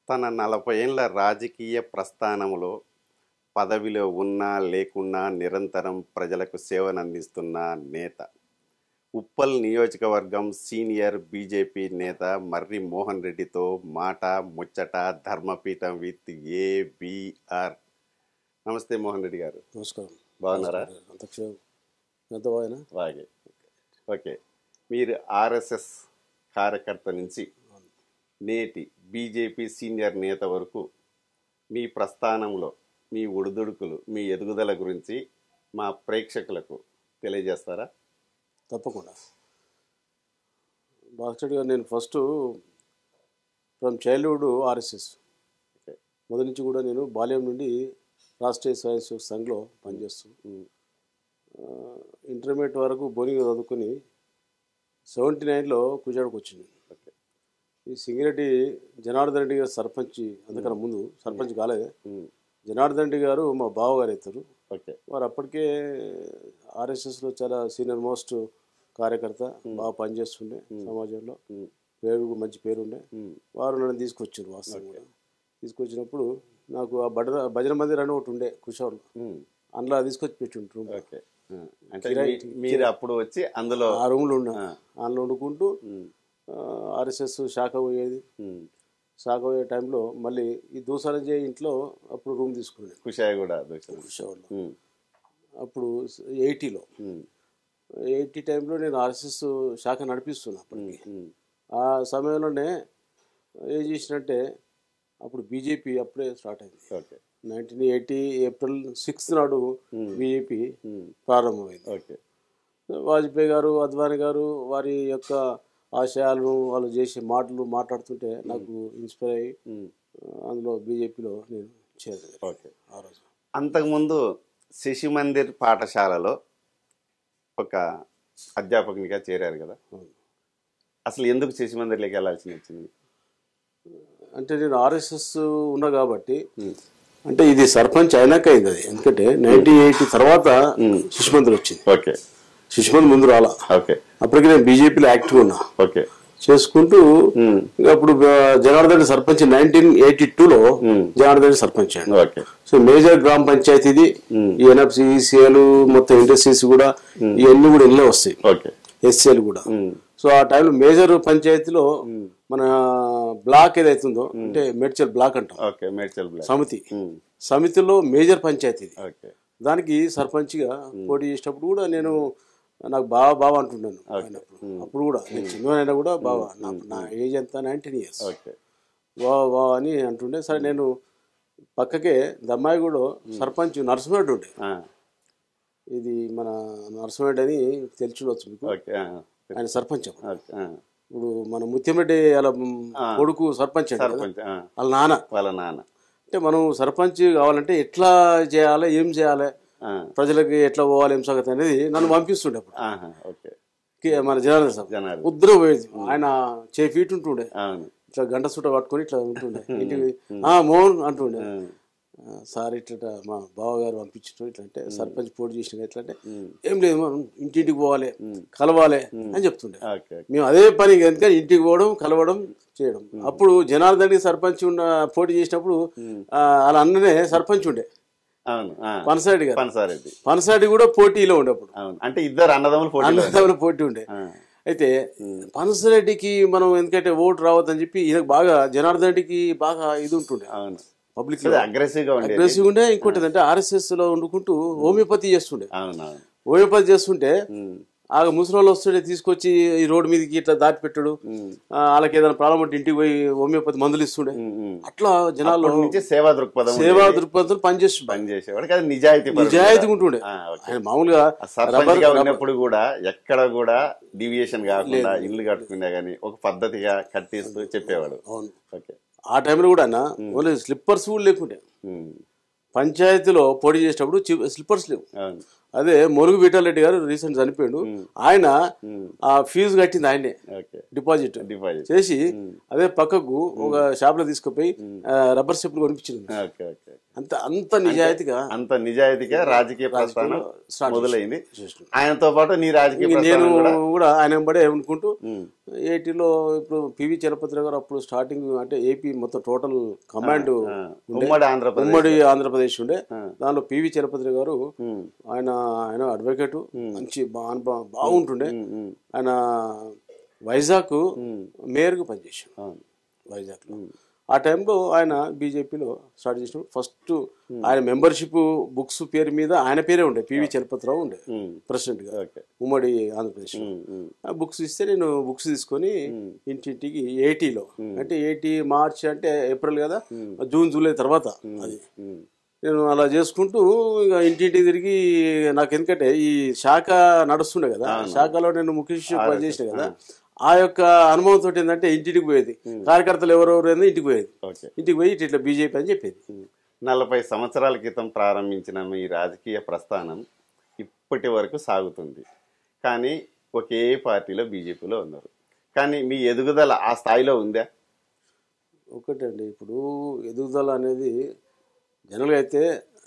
తన నలభై ఏళ్ళ రాజకీయ ప్రస్థానంలో పదవిలో ఉన్నా లేకున్నా నిరంతరం ప్రజలకు సేవనందిస్తున్న నేత ఉప్పల్ నియోజకవర్గం సీనియర్ బీజేపీ నేత మర్రి మోహన్ రెడ్డితో మాట ముచ్చట ధర్మపీఠం విత్ ఏబిఆర్ నమస్తే మోహన్ రెడ్డి గారు నమస్కారం బాగున్నారా అంత క్షేమం ఎంత బాగా అలాగే ఓకే మీరు ఆర్ఎస్ఎస్ కార్యకర్త నుంచి నేటి బీజేపీ సీనియర్ నేత వరకు మీ ప్రస్థానంలో మీ ఒడిదుడుకులు మీ ఎదుగుదల గురించి మా ప్రేక్షకులకు తెలియజేస్తారా తప్పకుండా బాక్సెడ్గా నేను first from childhood RSS okay మొదటి నుంచి కూడా నేను బాల్యం నుండి రాష్ట్రీయ స్వయం సేవక్ సంఘ్లో పనిచేస్తూ ఉమ్, ఆ, ఇంటర్మీడియట్ వరకు బోరింగ్ చదువుకొని సెవెంటీ నైన్లో కుజాడుకు వచ్చింది ఓకే ఈ సింగిరెడ్డి జనార్దన్ రెడ్డి గారు సర్పంచ్ అంతకన్నా ముందు సర్పంచ్ కాలేదు ఉమ్, జనార్దన్ రెడ్డి గారు మా బావగారు అవుతారు ఓకే వారు అప్పటికే ఆర్ఎస్ఎస్లో చాలా సీనియర్ మోస్ట్ కార్యకర్త బాగా పనిచేస్తుండే సమాజంలో ఉమ్, పేరు మంచి పేరు ఉండే ఉమ్, వారు నన్ను తీసుకొచ్చారు వాస్తవంగా తీసుకొచ్చినప్పుడు నాకు ఆ భజన భజన మందిర్ అని ఒకటి ఉండే కుషార్లో ఉమ్, అందులో తీసుకొచ్చి పెట్టుంటారు ఓకే ఆ, అంటే మీ- మీరు అప్పుడు వచ్చి అందులో ఆ రూమ్లో ఉన్నా అందులో వండుకుంటూ ఉమ్, ఆర్ఎస్ఎస్ శాఖ పోయేది ఉమ్, శాఖ పోయే టైంలో మళ్ళీ ఈ దూసాలజీ ఇంట్లో అప్పుడు రూమ్ తీసుకున్నాను కుషాయి కూడా దోషం కుషార్లో ఉమ్, అప్పుడు ఎయిటీలో ఉమ్, ఎయిటీ టైంలో నేను ఆర్ఎస్ఎస్ శాఖ నడిపిస్తున్నా అప్పటికి ఉమ్, ఆ సమయంలోనే ఏం చేసినట్టే అప్పుడు బీజేపీ అప్పుడే స్టార్ట్ అయింది okay nineteen eighty April sixth నాడు బీజేపీ ఉమ్, ప్రారంభమైంది ఓకే వాజ్పేయి గారు అద్వానీ గారు వారి యొక్క ఆశయాలను వాళ్ళు చేసే మాటలు మాట్లాడుతుంటే నాకు ఇన్స్పైర్ అయ్యి ఉమ్, ఆ, అందులో బీజేపీలో నేను చేరలేదు ఓకే ఆ రోజు అంతకుముందు శిశు మందిర్ పాఠశాలలో ఒక అధ్యాపకునిగా చేరారు కదా అవును. అసలు ఎందుకు శిశు మందిర్లోకి వెళ్ళాల్సి వచ్చింది అంటే నేను ఆర్ఎస్ఎస్ ఉన్నా కాబట్టి అంటే ఇది సర్పంచ్ అయినాక అయింది అది ఎందుకంటే నైన్టీన్ ఎయిటీ తర్వాత శిశుమంతులు వచ్చింది ఓకే శిశుమంత్ ముందు రాలా ఓకే అప్పటికి నేను బీజేపీలో యాక్టివ్ ఉన్నా ఓకే చేసుకుంటూ ఇంకా అప్పుడు ఆ, జనార్దన్ సర్పంచ్ నైన్టీన్ ఎయిటీ టూలో జనార్దన్ సర్పంచ్ అండి ఓకే సో మేజర్ గ్రామ పంచాయతీ ఇది ఈ ఎన్ఎఫ్సి ఈసీఎల్ మొత్తం ఇండస్ట్రీస్ కూడా ఇవన్నీ కూడా ఇళ్ళే వస్తాయి ఓకే ఎస్సీఎల్ కూడా సో ఆ టైంలో మేజర్ పంచాయతీలో మన బ్లాక్ ఏదైతుందో అంటే మేడ్చల్ బ్లాక్ అంటాం ఓకే మేడ్చల్ బ్లాక్ సమితి సమితిలో మేజర్ పంచాయతీ ఇది ఓకే దానికి సర్పంచ్గా పోటీ చేసేటప్పుడు కూడా నేను నాకు బాగా బాగా అంటున్నాను ఆయనప్పుడు అప్పుడు కూడా నేను చిన్నవాడైనా కూడా బాగా నాకు నా ఏజ్ ఎంత నైన్టీన్ ఇయర్స్ ఓకే వా వా అని అంటుండే సరే నేను పక్కకే దమ్మాయి కూడా సర్పంచ్ నరసింహరెడ్డి ఉండే ఆ, ఇది మన నరసింహరెడ్డి అని తెలిసిడవచ్చు మీకు ఓకే ఆ, ఆయన సర్పంచ్ అప్పుడు. ఓకే ఆ, ఇప్పుడు మన ముత్యంరెడ్డి అలా కొడుకు సర్పంచ్ అండి కదా. సర్పంచ్ ఆ, వాళ్ళ నాన్న వాళ్ళ నాన్న అంటే మనం సర్పంచ్ కావాలంటే ఎట్లా చేయాలి ఏం చేయాలి ఆ, ప్రజలకి ఎట్లా పోవాలి ఏం సంగతి అనేది నన్ను పంపిస్తుండే అప్పుడు ఆహా, ఓకే కే- మన జనార్దన్ సార్ జనాలు ఉద్దరం పోయేది ఆయన చే ఫీట్ ఉంటుండే అవును ఇట్లా గంట సుట్ట పట్టుకొని ఇట్లా ఉంటుండే ఇంటికి ఆ మోహన్ అంటుండే ఆ, సార్ ఇట్లా మా బావగారు పంపించడం ఇట్లా అంటే సర్పంచ్ పోటీ చేసిన ఎట్లా అంటే ఏం లేదు మనం ఇంటింటికి పోవాలి కలవాలి అని చెప్తుండే ఓకే మేము అదే పని ఎందుకంటే ఇంటికి పోవడం కలవడం చేయడం అప్పుడు జనార్దన్ సర్పంచ్ ఉన్న పోటీ చేసినప్పుడు ఆ, వాళ్ళ అన్ననే సర్పంచ్ ఉండే అవును ఆ, పనసారెడ్డి గారు పనసారెడ్డి పనసారెడ్డి కూడా పోటీలో ఉండే అప్పుడు అవును అంటే ఇద్దరు అన్నదమ్ములు పోటీలో అన్నదమ్ముల పోటీ ఉండే ఆ, అయితే పనసరెడ్డికి మనం ఎందుకంటే ఓటు రావద్దని చెప్పి ఈయనకు బాగా జనార్దన్ రెడ్డికి బాగా ఇది ఉంటుండే అవును పబ్లిక్ అగ్రెసివ్ గా ఉండేది అగ్రెసివ్ ఉండే ఇంకోటి ఏంటంటే ఆర్ఎస్ఎస్ లో వండుకుంటూ హోమియోపతి చేస్తుండే అవును అవును హోమియోపతి చేస్తుంటే ఆ ముసలి వస్తుండే తీసుకొచ్చి ఈ రోడ్డు మీదకి ఇట్లా దాటి పెట్టాడు ఆ, వాళ్ళకి ఏదైనా ప్రాబ్లం ఉంటే ఇంటికి పోయి హోమియోపతి మందులు ఇస్తుండే ఉమ్. అట్లా జనాల్లో అప్పటి నుంచి సేవా దృక్పథం సేవా దృక్పథంతో పనిచేస్తుండే పని చేసేవాడికి అది నిజాయితీ పరుడు. నిజాయితీగా ఉంటుండే ఆ, ఓకే. ఆయన మామూలుగా ఆ సర్పంచ్ గా ఉన్నప్పుడు కూడా ఎక్కడ కూడా డివియేషన్ కాకుండా ఇల్లు కట్టుకున్నా గానీ ఒక పద్ధతిగా కట్టిస్తూ చెప్పేవాడు అవును ఓకే ఆ టైంలో కూడా అన్న ఓన్లీ స్లిప్పర్స్ కూడా లేకుండే ఉమ్. పంచాయతీలో పోటీ చేసేటప్పుడు చి- స్లిప్పర్స్ లేవు అవును అదే మురుగు వీటారెడ్డి గారు రీసెంట్ చనిపోయాడు ఆయన ఆ ఫీజు కట్టింది ఆయనే ఓకే డిపాజిట్ డిపాజిట్ చేసి అదే పక్కకు ఒక షాప్ లో తీసుకుపోయి ఆ, రబ్బర్ స్టెప్లు కొనిపించింది ఓకే ఓకే అంత అంత నిజాయితీగా అంత నిజాయితీగా రాజకీయ ప్రస్థానం start మొదలైంది చేసినాం. ఆయనతో పాటు నీ రాజకీయ నేను ప్రస్థానం కూడా కూడా ఆయన వెంబడే అనుకుంటూ ఉమ్, ఏటీలో ఇప్పుడు పివి చలపతి గారు అప్పుడు స్టార్టింగ్ అంటే ఏపీ మొత్తం టోటల్ కమాండ్ ఆ, ఉమ్మడి ఆంధ్రప్రదేశ్ ఉమ్మడి ఆంధ్రప్రదేశ్ ఉండే ఆ. దానిలో పివి చలపతి గారు ఉమ్, ఆయన ఆయన అడ్వకేట్ మంచి బా బా- బాగుంటుండే ఉమ్, ఉమ్, ఆయన వైజాగ్ ఉమ్, మేయర్గా పనిచేశాడు అవును వైజాగ్లో ఆ టైంలో ఆయన బీజేపీలో స్టార్ట్ చేసినప్పుడు ఫస్ట్ ఆయన మెంబర్షిప్ బుక్స్ పేరు మీద ఆయన పేరే ఉండే పివి చలపతిరావు ఉండే ఉమ్, ప్రెసిడెంట్గా ఓకే ఉమ్మడి ఆంధ్రప్రదేశ్ ఉమ్, ఉమ్, ఆ బుక్స్ ఇస్తే నేను బుక్స్ తీసుకొని ఇంటింటికి ఎయిటీలో అంటే ఎయిటీ మార్చ్ అంటే ఏప్రిల్ కదా జూన్ జూలై తర్వాత అది ఉమ్, నేను అలా చేసుకుంటూ ఇక ఇంటింటికి తిరిగి నాకు ఎందుకంటే ఈ శాఖ నడుస్తుండే కదా శాఖలో నేను ముఖ్య శిష్యుడు పనిచేసిన కదా ఆ యొక్క అనుభవంతో ఏంటంటే ఇంటింటికి పోయేది కార్యకర్తలు ఎవరెవరు ఏందో ఇంటికి పోయేది ఓకే ఇంటికి పోయి ఇట్లా ఇట్లా బీజేపీ అని చెప్పేది ఉమ్. నలభై సంవత్సరాల క్రితం ప్రారంభించిన మీ రాజకీయ ప్రస్థానం ఇప్పటి వరకు సాగుతుంది కానీ ఒకే పార్టీలో బీజేపీలో ఉన్నారు కానీ మీ ఎదుగుదల ఆ స్థాయిలో ఉందా ఒకటండి ఇప్పుడు ఎదుగుదల అనేది జనరల్గా అయితే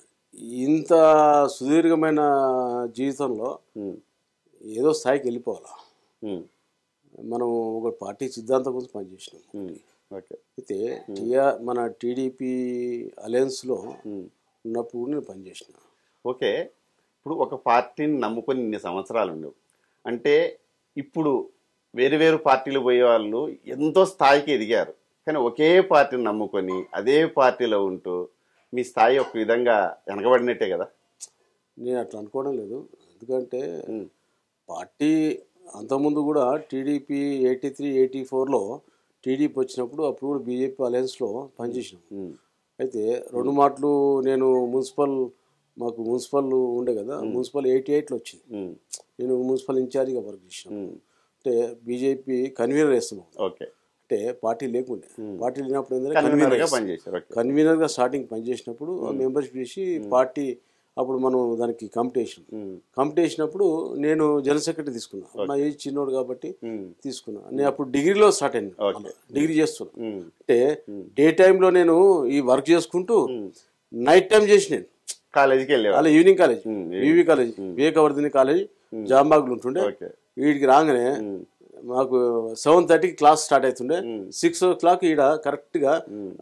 ఇంత సుదీర్ఘమైన జీవితంలో ఉమ్, ఏదో స్థాయికి వెళ్ళిపోవాలా ఉమ్, మనం ఒక పార్టీ సిద్ధాంతం కోసం పనిచేసినాం ఉమ్, ఓకే అయితే టిఆర్ మన టీడీపీ అలయన్స్లో ఉమ్. ఉన్నప్పుడు కూడా నేను పనిచేసిన ఓకే ఇప్పుడు ఒక పార్టీని నమ్ముకొని ఇన్ని సంవత్సరాలు ఉండవు అంటే ఇప్పుడు వేరు వేరు పార్టీలు పోయే వాళ్ళు ఎంతో స్థాయికి ఎదిగారు కానీ ఒకే పార్టీని నమ్ముకొని అదే పార్టీలో ఉంటూ మీ స్థాయి ఒక విధంగా వెనకబడినట్టే కదా నేను అట్లా అనుకోవడం లేదు ఎందుకంటే ఉమ్, పార్టీ అంతకుముందు కూడా టీడీపీ ఎయిటీ త్రీ ఎయిటీ ఫోర్లో టీడీపీ వచ్చినప్పుడు అప్పుడు కూడా బీజేపీ అలయన్స్లో పనిచేసినాం ఉమ్, అయితే రెండు మాటలు నేను మున్సిపల్ మాకు మున్సిపల్ ఉండే కదా మున్సిపల్ ఎయిటీ ఎయిట్లో వచ్చింది ఉమ్, నేను మున్సిపల్ ఇన్ఛార్జిగా వర్క్ చేసినాను ఉమ్, అంటే బీజేపీ కన్వీనర్ వేస్తున్నాం ఓకే అంటే పార్టీ లేకుండే పార్టీ లేనప్పుడు ఏంటంటే కన్వీనర్గా కన్వీనర్ పనిచేశారు ఓకే కన్వీనర్గా స్టార్టింగ్ పనిచేసినప్పుడు మెంబర్షిప్ చేసి పార్టీ అప్పుడు మనం దానికి కాంపిటీషన్ ఉమ్, కాంపిటీషనప్పుడు నేను జనరల్ సెక్రటరీ తీసుకున్నా నా ఏజ్ చిన్నోడు కాబట్టి ఉమ్, తీసుకున్నా నేను అప్పుడు డిగ్రీలో స్టార్ట్ అయ్యాను ఓకే. డిగ్రీ చేస్తున్నా ఉమ్, అంటే డే టైంలో నేను ఈ వర్క్ చేసుకుంటూ నైట్ టైం చేసి నేను కాలేజీకి వెళ్ళేవారు అలా ఈవినింగ్ కాలేజ్ ఉమ్, వివి కాలేజ్ వివేకవర్ధిని కాలేజ్ జాంబాగ్లో ఉంటుండే ఓకే వీడికి రాగానే మాకు సెవెన్ థర్టీకి క్లాస్ స్టార్ట్ అవుతుండే సిక్స్ ఓ క్లాక్ ఈడ కరెక్ట్గా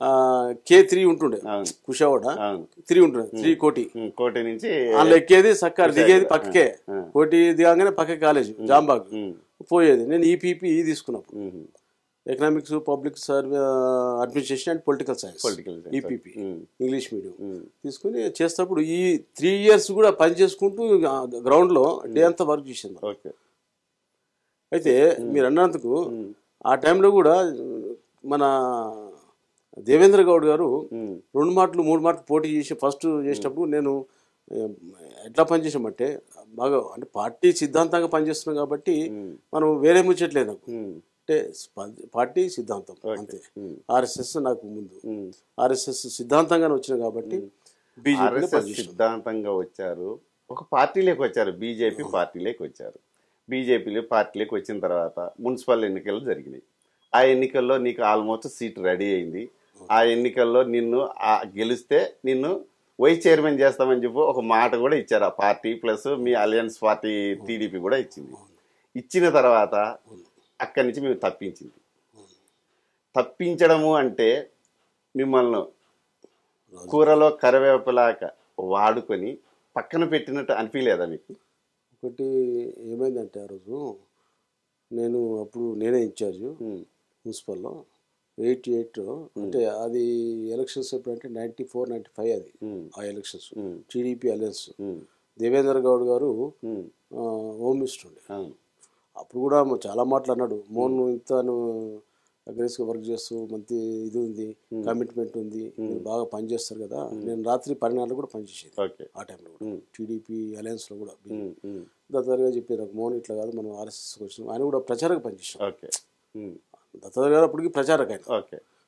కే త్రీ ఉంటుండే అవును కుషావాడ అవును త్రీ ఉంటుండే త్రీ కోటి ఉమ్, కోటి నుంచి అందులో ఎక్కేది సక్కర్ దిగేది పక్కకే కోటి దిగాగానే పక్క కాలేజ్ జాంబాగ్ ఉమ్, పోయేది నేను ఈపీపీ తీసుకున్నప్పుడు ఉమ్, economics public survey administration and political science political science. EPP ఉమ్, ఇంగ్లీష్ మీడియం ఉమ్, తీసుకుని చేసేటప్పుడు ఈ త్రీ ఇయర్స్ కూడా పని చేసుకుంటూ గ్రౌండ్లో డే అంతా వర్క్ చేసింది ఓకే అయితే మీరు అన్నందుకు ఆ టైంలో కూడా మన దేవేంద్ర గౌడ్ గారు ఉమ్, రెండు మాటలు మూడు మాటలు పోటీ చేసి ఫస్ట్ చేసేటప్పుడు నేను ఏ, ఎట్లా పనిచేసామంటే బాగా అంటే పార్టీ సిద్ధాంతంగా పనిచేస్తున్నాం కాబట్టి మనం వేరే ముచ్చట్లేదు నాకు ఉమ్, అంటే స్ప- పార్టీ సిద్ధాంతం అంతే ఉమ్, ఆర్ఎస్ఎస్ నాకు ముందు ఉమ్. ఆర్ఎస్ఎస్ సిద్ధాంతంగానే వచ్చిన కాబట్టి బీజేపీ ఆర్ఎస్ఎస్ సిద్ధాంతంగా వచ్చారు ఒక పార్టీలోకి వచ్చారు బీజేపీ పార్టీలోకి వచ్చారు బీజేపీలో పార్టీలోకి వచ్చిన తర్వాత మున్సిపల్ ఎన్నికలు జరిగినాయి ఆ ఎన్నికల్లో నీకు ఆల్మోస్ట్ సీట్ రెడీ అయింది ఆ ఎన్నికల్లో నిన్ను ఆ గెలిస్తే నిన్ను వైస్ చైర్మన్ చేస్తామని చెప్పి ఒక మాట కూడా ఇచ్చారు ఆ పార్టీ ప్లస్ మీ అలయన్స్ పార్టీ టీడీపీ కూడా ఇచ్చింది ఇచ్చిన తర్వాత అక్కడి నుంచి మేము తప్పించింది తప్పించడము అంటే మిమ్మల్ని కూరలో కరివేపలాక వాడుకొని పక్కన పెట్టినట్టు అనిపించలేదా మీకు ఒకటి ఏమైందంటే ఆ రోజు నేను అప్పుడు నేనే ఇన్ఛార్జ్ ఉమ్, మున్సిపల్లో ఎయిటీ ఎయిట్ అంటే అది ఎలక్షన్స్ ఎప్పుడంటే నైంటీ ఫోర్ నైంటీ ఫైవ్ అది ఉమ్, ఆ ఎలక్షన్స్ ఉమ్, టీడీపీ అలయన్స్ ఉమ్, దేవేంద్ర గౌడ్ గారు ఉమ్, ఆ, హోమ్ మినిస్టర్ ఉండే అవును అప్పుడు కూడా మ- చాలా మాటలు అన్నాడు మోహన్ నువ్వు ఇంత నువ్వు అగ్రెసివ్గా వర్క్ చేస్తూ మంచి ఇది ఉంది కమిట్మెంట్ ఉంది మీరు బాగా పనిచేస్తారు కదా నేను రాత్రి పన్నెండు కూడా పనిచేసేది ఓకే ఆ టైంలో కూడా టీడీపీ అలయన్స్లో కూడా ఉమ్, ఉమ్, దత్తాత్రేయ చెప్పారు నాకు మోహన్ ఇట్లా కాదు మనం ఆర్ఎస్ఎస్కి వచ్చినాం ఆయన కూడా ప్రచారక పనిచేసాం ఓకే ఉమ్, దత్తాత్రేయ గారు అప్పటికి ప్రచారక ఆయన ఓకే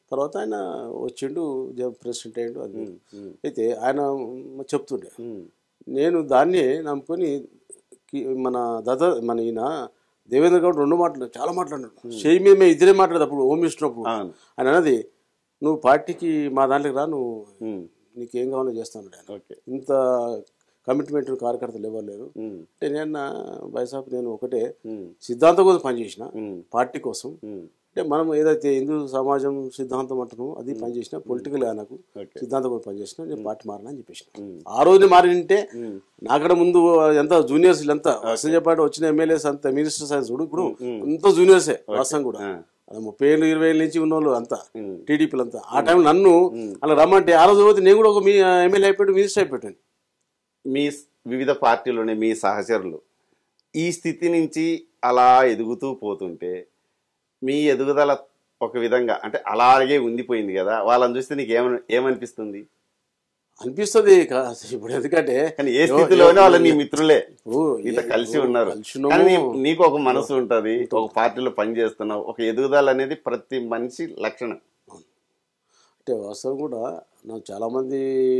తర్వాత ఆయన వచ్చిండు జ- ప్రెసిడెంట్ అయ్యిండు అది అయితే ఆయన చెప్తుండే నేను దాన్ని నమ్ముకొని కి- మన దత్త మన ఈయన దేవేంద్ర గౌడ్ రెండు మాటలు చాలా మాట్లాడినాడు చేయి మీద మేము ఇద్దరే మాట్లాడదు అప్పుడు హోమ్ మినిస్టర్ అప్పుడు అవును ఆయన అన్నది నువ్వు పార్టీకి మా దాంట్లోకి రా నువ్వు ఉమ్, నీకేం కావాలో చేస్తాను ఆయన ఓకే ఇంత కమిట్మెంట్ కార్యకర్తలు ఎవరు లేరు ఉమ్, అంటే నేను బైసాప్ నేను ఒకటే ఉమ్, సిద్ధాంతం కోసం పనిచేసిన ఉమ్, పార్టీ కోసం ఉమ్, అంటే మనం ఏదైతే హిందూ సమాజం సిద్ధాంతం అంటున్నామో అది పనిచేసిన పొలిటికల్ నాకు ఓకే సిద్ధాంతం కోసం పనిచేసిన నేను పార్టీ మారని అని చెప్పేసిన ఉమ్, ఆ రోజు మారింటే ఉమ్, నాకడ ముందు ఎంత జూనియర్స్ ఎంత పాటు వచ్చిన ఎమ్మెల్యేస్ అంత మినిస్టర్స్ అని చూడు ఇప్పుడు అంత జూనియర్సే వాస్తవం కూడా ఆ, అది ముప్పై ఏళ్ళు ఇరవై ఏళ్ళ నుంచి ఉన్న వాళ్ళు అంతా ఉమ్, టీడీపీలు అంతా ఆ టైంలో నన్ను అలా రమ్మంటే ఆ రోజు పోతే నేను కూడా ఒక మీ ఎమ్మెల్యే అయిపోయాడు మినిస్టర్ అయిపోయాను మీ స్- వివిధ పార్టీలోనే మీ సహచరులు ఈ స్థితి నుంచి అలా ఎదుగుతూ పోతుంటే మీ ఎదుగుదల ఒక విధంగా అంటే అలాగే ఉండిపోయింది కదా వాళ్ళని చూస్తే నీకు ఏమని ఏమనిపిస్తుంది అనిపిస్తుంది కా- ఇప్పుడు ఎందుకంటే కానీ ఏ స్థితిలోనే వాళ్ళు నీ మిత్రులే ఇప్పుడు నీతో కలిసి ఉన్నారు కలిసి ఉన్నాము. కానీ నీ- నీకు ఒక మనసు ఉంటది ఒక పార్టీలో పని చేస్తున్నావు ఒక ఎదుగుదల అనేది ప్రతి మనిషి లక్షణం అంటే వాస్తవం కూడా నాకు చాలామంది